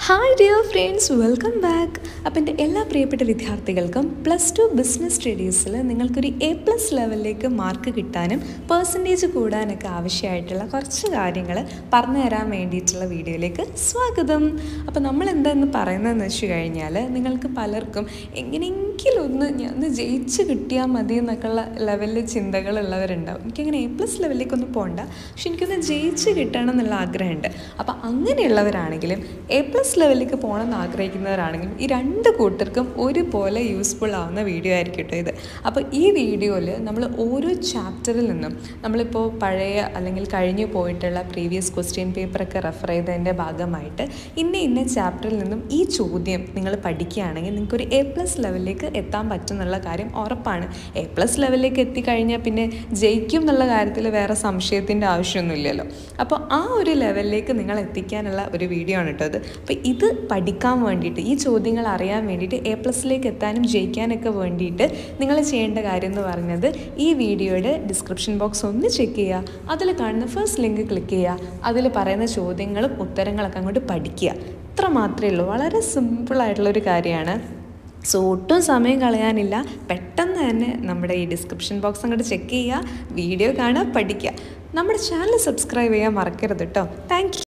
hi dear friends welcome back അപ്പം എൻ്റെ എല്ലാ പ്രിയപ്പെട്ട വിദ്യാർത്ഥികൾക്കും പ്ലസ് ടു ബിസിനസ് സ്റ്റഡീസിൽ നിങ്ങൾക്കൊരു എ പ്ലസ് ലെവലിലേക്ക് മാർക്ക് കിട്ടാനും പേഴ്സൻറ്റേജ് കൂടാനൊക്കെ ആവശ്യമായിട്ടുള്ള കുറച്ച് കാര്യങ്ങൾ പറഞ്ഞു തരാൻ വേണ്ടിയിട്ടുള്ള വീഡിയോയിലേക്ക് സ്വാഗതം അപ്പോൾ നമ്മൾ എന്താന്ന് പറയുന്നതെന്ന് വെച്ച് കഴിഞ്ഞാൽ നിങ്ങൾക്ക് പലർക്കും എങ്ങനെയെങ്കിലും ഒന്ന് ഞാൻ ഒന്ന് ജയിച്ച് കിട്ടിയാൽ മതി എന്നൊക്കെയുള്ള ലെവലിൽ ചിന്തകളുള്ളവരുണ്ടാവും എനിക്കങ്ങനെ എ പ്ലസ് ലെവലിലേക്കൊന്നും പോകണ്ട പക്ഷെ എനിക്കൊന്ന് ജയിച്ച് കിട്ടണം എന്നുള്ള ആഗ്രഹമുണ്ട് അപ്പോൾ അങ്ങനെയുള്ളവരാണെങ്കിലും എ പ്ലസ് ലെവലിലേക്ക് പോകണം എന്ന് ആഗ്രഹിക്കുന്നവരാണെങ്കിലും ഈ രണ്ട് കൂട്ടർക്കും ഒരുപോലെ യൂസ്ഫുൾ ആവുന്ന വീഡിയോ ആയിരിക്കും കേട്ടോ ഇത് അപ്പോൾ ഈ വീഡിയോയിൽ നമ്മൾ ഓരോ ചാപ്റ്ററിൽ നിന്നും നമ്മളിപ്പോൾ പഴയ അല്ലെങ്കിൽ കഴിഞ്ഞു പോയിട്ടുള്ള പ്രീവിയസ് ക്വസ്റ്റ്യൻ പേപ്പറൊക്കെ റെഫർ ചെയ്തതിൻ്റെ ഭാഗമായിട്ട് ഇന്ന ഇന്ന ചാപ്റ്ററിൽ നിന്നും ഈ ചോദ്യം നിങ്ങൾ പഠിക്കുകയാണെങ്കിൽ നിങ്ങൾക്കൊരു എ പ്ലസ് ലെവലിലേക്ക് എത്താൻ പറ്റും എന്നുള്ള കാര്യം ഉറപ്പാണ് എ പ്ലസ് ലെവലിലേക്ക് എത്തിക്കഴിഞ്ഞാൽ പിന്നെ ജയിക്കും എന്നുള്ള കാര്യത്തിൽ വേറെ സംശയത്തിൻ്റെ ആവശ്യമൊന്നുമില്ലല്ലോ അപ്പോൾ ആ ഒരു ലെവലിലേക്ക് നിങ്ങൾ എത്തിക്കാനുള്ള ഒരു വീഡിയോ ആണ് കേട്ടോ ഇത് അപ്പോൾ ഇത് പഠിക്കാൻ വേണ്ടിയിട്ട് ഈ ചോദ്യങ്ങൾ അറിയാൻ വേണ്ടിയിട്ട് എ പ്ലസിലേക്ക് എത്താനും ജയിക്കാനൊക്കെ വേണ്ടിയിട്ട് നിങ്ങൾ ചെയ്യേണ്ട കാര്യം എന്ന് പറയുന്നത് ഈ വീഡിയോയുടെ ഡിസ്ക്രിപ്ഷൻ ബോക്സ് ഒന്ന് ചെക്ക് ചെയ്യുക അതിൽ കാണുന്ന ഫസ്റ്റ് ലിങ്ക് ക്ലിക്ക് ചെയ്യുക അതിൽ പറയുന്ന ചോദ്യങ്ങളും ഉത്തരങ്ങളൊക്കെ അങ്ങോട്ട് പഠിക്കുക ഇത്ര മാത്രമേ ഉള്ളൂ വളരെ സിമ്പിളായിട്ടുള്ളൊരു കാര്യമാണ് സോ ഒട്ടും സമയം കളയാനില്ല പെട്ടെന്ന് തന്നെ നമ്മുടെ ഈ ഡിസ്ക്രിപ്ഷൻ ബോക്സ് അങ്ങോട്ട് ചെക്ക് ചെയ്യുക വീഡിയോ കാണുക പഠിക്കുക നമ്മുടെ ചാനൽ സബ്സ്ക്രൈബ് ചെയ്യാൻ മറക്കരുത് കേട്ടോ താങ്ക്